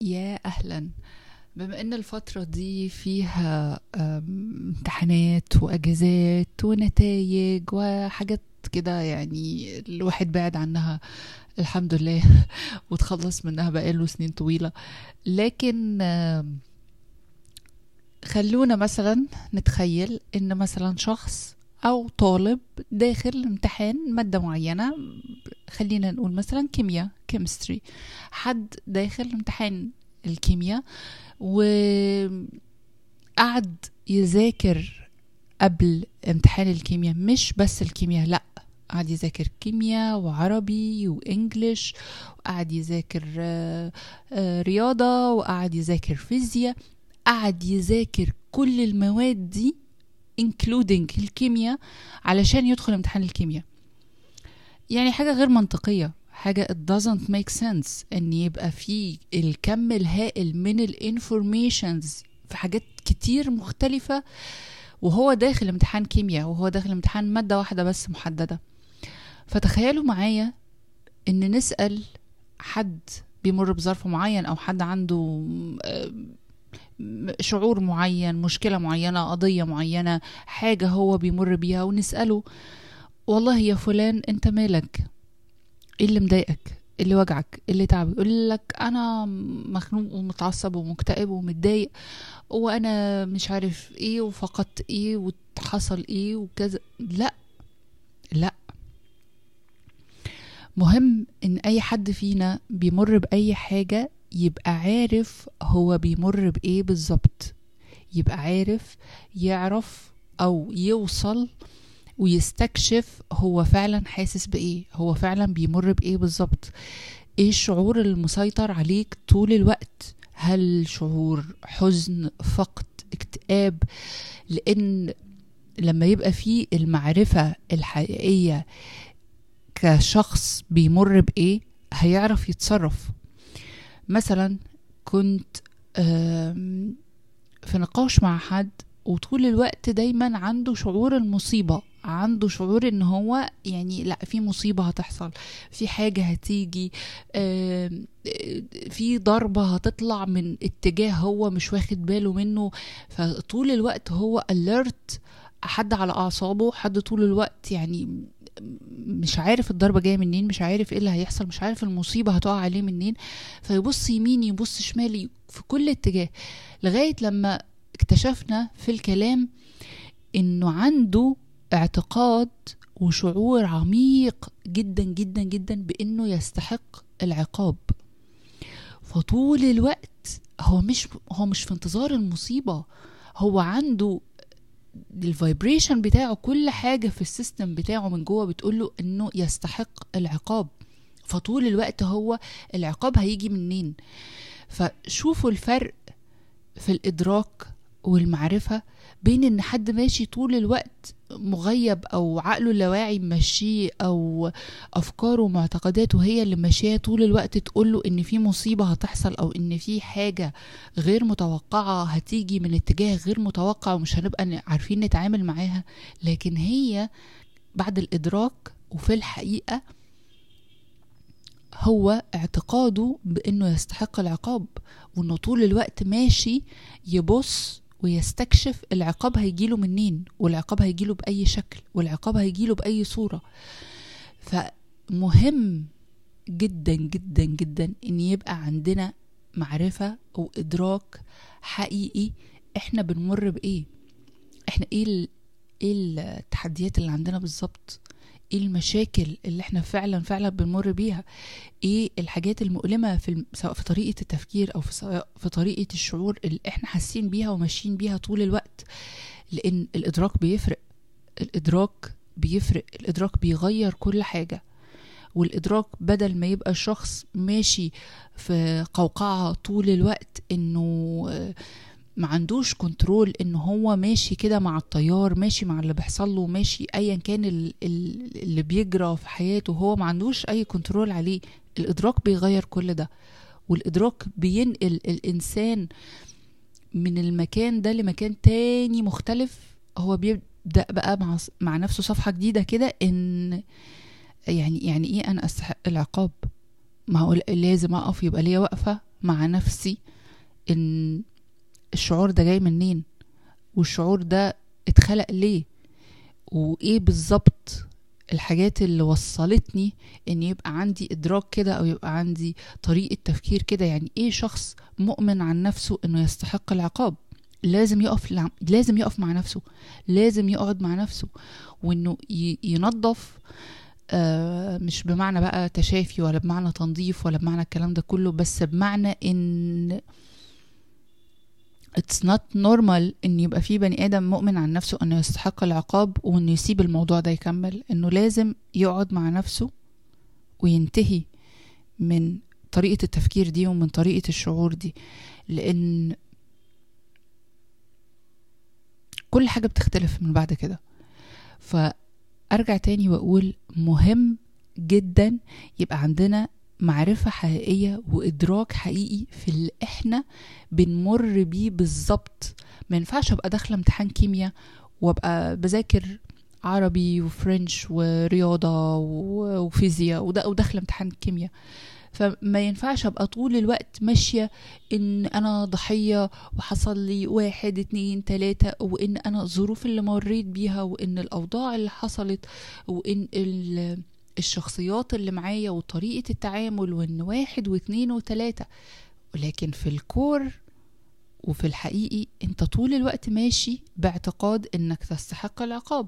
يا أهلا بما ان الفترة دي فيها أم، امتحانات واجازات ونتائج وحاجات كده يعني الواحد بعد عنها الحمد لله وتخلص منها بقاله سنين طويلة لكن أم، خلونا مثلا نتخيل ان مثلا شخص او طالب داخل امتحان مادة معينة خلينا نقول مثلا كيمياء كيمستري حد داخل امتحان الكيمياء وقعد يذاكر قبل امتحان الكيمياء مش بس الكيمياء لا قعد يذاكر كيمياء وعربي وانجليش وقعد يذاكر آه، آه، رياضة وقعد يذاكر فيزياء قعد يذاكر كل المواد دي including الكيمياء علشان يدخل امتحان الكيمياء يعني حاجة غير منطقية حاجة it doesn't make sense ان يبقى في الكم الهائل من الانفورميشنز في حاجات كتير مختلفة وهو داخل امتحان كيمياء وهو داخل امتحان مادة واحدة بس محددة فتخيلوا معايا ان نسأل حد بيمر بظرف معين او حد عنده آه، م- شعور معين مشكلة معينة قضية معينة حاجة هو بيمر بيها ونسأله والله يا فلان انت مالك ايه اللي مضايقك ايه اللي وجعك ايه اللي تعبك يقول لك انا مخنوق ومتعصب ومكتئب ومتضايق وانا مش عارف ايه وفقدت ايه وحصل ايه وكذا لا لا مهم ان اي حد فينا بيمر باي حاجة يبقى عارف هو بيمر بايه بالظبط يبقى عارف يعرف او يوصل ويستكشف هو فعلا حاسس بايه هو فعلا بيمر بايه بالظبط ايه الشعور المسيطر عليك طول الوقت هل شعور حزن فقد اكتئاب لان لما يبقى فيه المعرفة الحقيقية كشخص بيمر بايه هيعرف يتصرف مثلا كنت آم، في نقاش مع حد وطول الوقت دايما عنده شعور المصيبة عنده شعور ان هو يعني لا في مصيبة هتحصل في حاجة هتيجي آم، آه، في ضربة هتطلع من اتجاه هو مش واخد باله منه فطول الوقت هو alert حد على اعصابه حد طول الوقت يعني مش عارف الضربة جاية منين مش عارف ايه اللي هيحصل مش عارف المصيبة هتقع عليه منين فيبص يمين يبص شمال في كل اتجاه لغاية لما اكتشفنا في الكلام انه عنده اعتقاد وشعور عميق جدا جدا جدا بانه يستحق العقاب فطول الوقت هو مش هو مش في انتظار المصيبة هو عنده الفايبريشن بتاعه كل حاجة في السيستم بتاعه من جوه بتقوله انه يستحق العقاب فطول الوقت هو العقاب هيجي منين فشوفوا الفرق في الإدراك والمعرفة بين إن حد ماشي طول الوقت مغيب أو عقله اللاواعي ماشيه أو أفكاره ومعتقداته هي اللي ماشياه طول الوقت تقوله إن في مصيبة هتحصل أو إن في حاجة غير متوقعة هتيجي من اتجاه غير متوقع ومش هنبقى ن- عارفين نتعامل معاها لكن هي بعد الإدراك وفي الحقيقة هو اعتقاده بانه يستحق العقاب وانه طول الوقت ماشي يبص ويستكشف العقاب هيجيله منين والعقاب هيجيله بأي شكل والعقاب هيجيله بأي صورة فمهم جدا جدا جدا ان يبقى عندنا معرفة او ادراك حقيقي احنا بنمر بايه احنا ايه ال... ايه التحديات اللي عندنا بالظبط ايه المشاكل اللي احنا فعلا فعلا بنمر بيها ايه الحاجات المؤلمه في الم- سواء في طريقه التفكير او في سواء في طريقه الشعور اللي احنا حاسين بيها وماشيين بيها طول الوقت لان الادراك بيفرق الادراك بيفرق الادراك بيغير كل حاجه والادراك بدل ما يبقى الشخص ماشي في قوقعه طول الوقت انه آه، ما عندوش كنترول ان هو ماشي كده مع التيار ماشي مع اللي بيحصل له ماشي ايا كان ال- ال- اللي بيجرى في حياته هو ما عندوش اي كنترول عليه الادراك بيغير كل ده والادراك بينقل الانسان من المكان ده لمكان تاني مختلف هو بيبدا بقى مع مع نفسه صفحه جديده كده ان يعني يعني ايه انا استحق العقاب ما هو لازم اقف يبقى ليا وقفه مع نفسي ان الشعور ده جاي منين والشعور ده اتخلق ليه وايه بالظبط الحاجات اللي وصلتني ان يبقى عندي ادراك كده او يبقى عندي طريقه تفكير كده يعني ايه شخص مؤمن عن نفسه انه يستحق العقاب لازم يقف لع- لازم يقف مع نفسه لازم يقعد مع نفسه وانه ي- ينظف آه، مش بمعنى بقى تشافي ولا بمعنى تنظيف ولا بمعنى الكلام ده كله بس بمعنى ان it's not normal ان يبقى في بني ادم مؤمن عن نفسه انه يستحق العقاب وانه يسيب الموضوع ده يكمل انه لازم يقعد مع نفسه وينتهي من طريقة التفكير دي ومن طريقة الشعور دي لان كل حاجة بتختلف من بعد كده فأرجع تاني وأقول مهم جدا يبقى عندنا معرفة حقيقية وإدراك حقيقي في اللي إحنا بنمر بيه بالظبط ما ينفعش أبقى داخلة امتحان كيمياء وأبقى بذاكر عربي وفرنش ورياضة و- وفيزياء وده وداخلة امتحان كيمياء فما ينفعش ابقى طول الوقت ماشية ان انا ضحية وحصل لي واحد اتنين تلاتة وان انا الظروف اللي مريت بيها وان الاوضاع اللي حصلت وان ال- الشخصيات اللي معايا وطريقة التعامل وان واحد واتنين وتلاتة ولكن في الكور وفي الحقيقي انت طول الوقت ماشي باعتقاد انك تستحق العقاب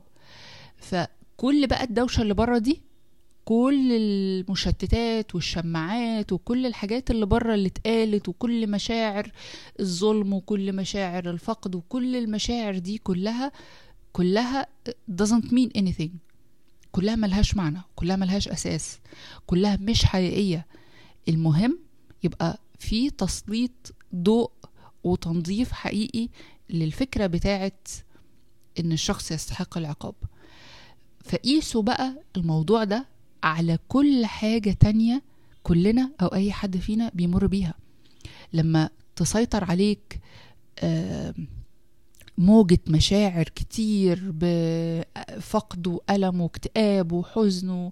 فكل بقى الدوشة اللي بره دي كل المشتتات والشماعات وكل الحاجات اللي بره اللي اتقالت وكل مشاعر الظلم وكل مشاعر الفقد وكل المشاعر دي كلها كلها doesn't mean anything كلها ملهاش معنى كلها ملهاش أساس كلها مش حقيقية المهم يبقى في تسليط ضوء وتنظيف حقيقي للفكرة بتاعت إن الشخص يستحق العقاب فقيسوا بقى الموضوع ده على كل حاجة تانية كلنا أو أي حد فينا بيمر بيها لما تسيطر عليك آم، موجة مشاعر كتير بفقد وألم واكتئاب وحزن و-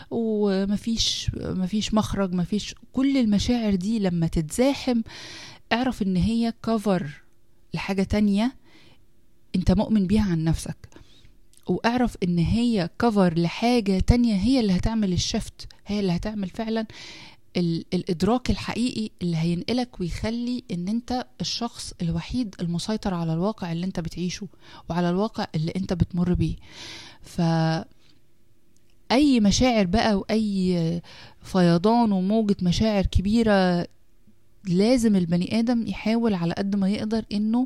ومفيش مفيش مخرج مفيش كل المشاعر دي لما تتزاحم اعرف ان هي كفر لحاجة تانية انت مؤمن بيها عن نفسك واعرف ان هي كفر لحاجة تانية هي اللي هتعمل الشفت هي اللي هتعمل فعلا ال- الادراك الحقيقي اللي هينقلك ويخلي ان انت الشخص الوحيد المسيطر على الواقع اللي انت بتعيشه وعلى الواقع اللي انت بتمر بيه ف اي مشاعر بقى واي فيضان وموجة مشاعر كبيرة لازم البني ادم يحاول على قد ما يقدر انه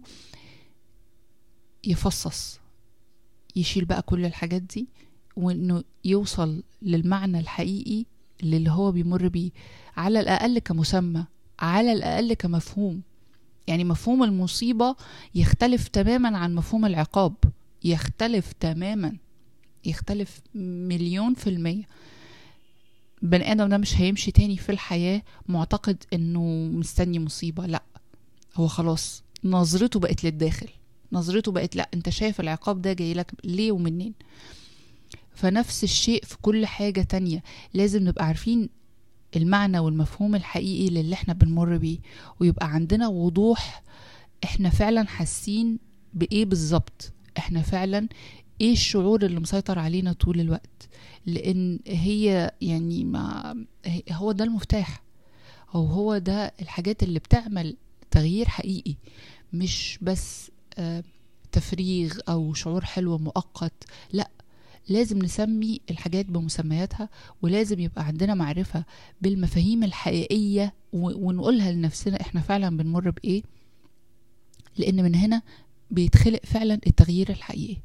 يفصص يشيل بقى كل الحاجات دي وانه يوصل للمعنى الحقيقي اللي هو بيمر بيه على الاقل كمسمى على الاقل كمفهوم يعني مفهوم المصيبة يختلف تماما عن مفهوم العقاب يختلف تماما يختلف مليون في المية بني ادم ده مش هيمشي تاني في الحياة معتقد انه مستني مصيبة لا هو خلاص نظرته بقت للداخل نظرته بقت لا انت شايف العقاب ده جاي لك ليه ومنين فنفس الشيء في كل حاجة تانية لازم نبقى عارفين المعنى والمفهوم الحقيقي للي احنا بنمر بيه ويبقى عندنا وضوح احنا فعلا حاسين بايه بالظبط احنا فعلا ايه الشعور اللي مسيطر علينا طول الوقت لان هي يعني ما هي- هو ده المفتاح او هو ده الحاجات اللي بتعمل تغيير حقيقي مش بس آه، تفريغ او شعور حلو مؤقت لا لازم نسمي الحاجات بمسمياتها ولازم يبقى عندنا معرفة بالمفاهيم الحقيقية و- ونقولها لنفسنا احنا فعلا بنمر بإيه لأن من هنا بيتخلق فعلا التغيير الحقيقي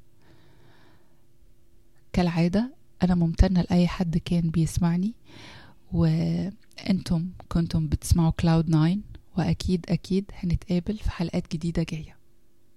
كالعادة أنا ممتنة لأي حد كان بيسمعني وأنتم كنتم بتسمعوا كلاود ناين وأكيد أكيد هنتقابل في حلقات جديدة جاية